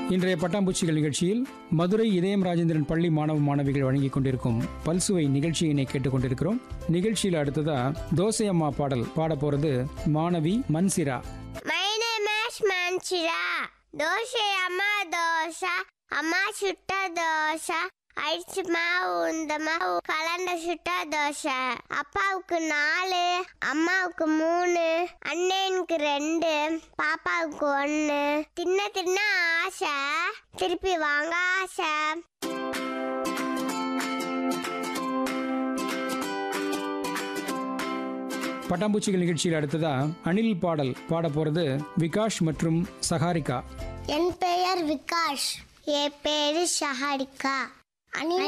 இன்றைய பட்டாம்பூச்சிகள் நிகழ்ச்சியில் மதுரை இதயம் ராஜேந்திரன் பள்ளி மாணவ மாணவிகள் வழங்கிக் கொண்டிருக்கும் பல்சுவை நிகழ்ச்சியினை கேட்டுக்கொண்டிருக்கிறோம் நிகழ்ச்சியில் அடுத்ததா தோசை அம்மா பாடல் பாட போறது மாணவி மன்சிரா My name is Manchira. Dosa அம்மா தோசை அம்மா சுட்ட தோசை அடிச்சு மாவு உந்த மாவு கலந்த சுட்ட தோசை அப்பாவுக்கு நாலு அம்மாவுக்கு மூணு அண்ணனுக்கு ரெண்டு பாப்பாவுக்கு ஒன்று தின்ன தின்ன ஆசை திருப்பி வாங்க ஆசை பட்டாம்பூச்சிகள் நிகழ்ச்சியில் அடுத்ததா அனில் பாடல் பாட போறது விகாஷ் மற்றும் சஹாரிகா என் பெயர் விகாஷ் என் பேரு ஷஹாரிகா அணி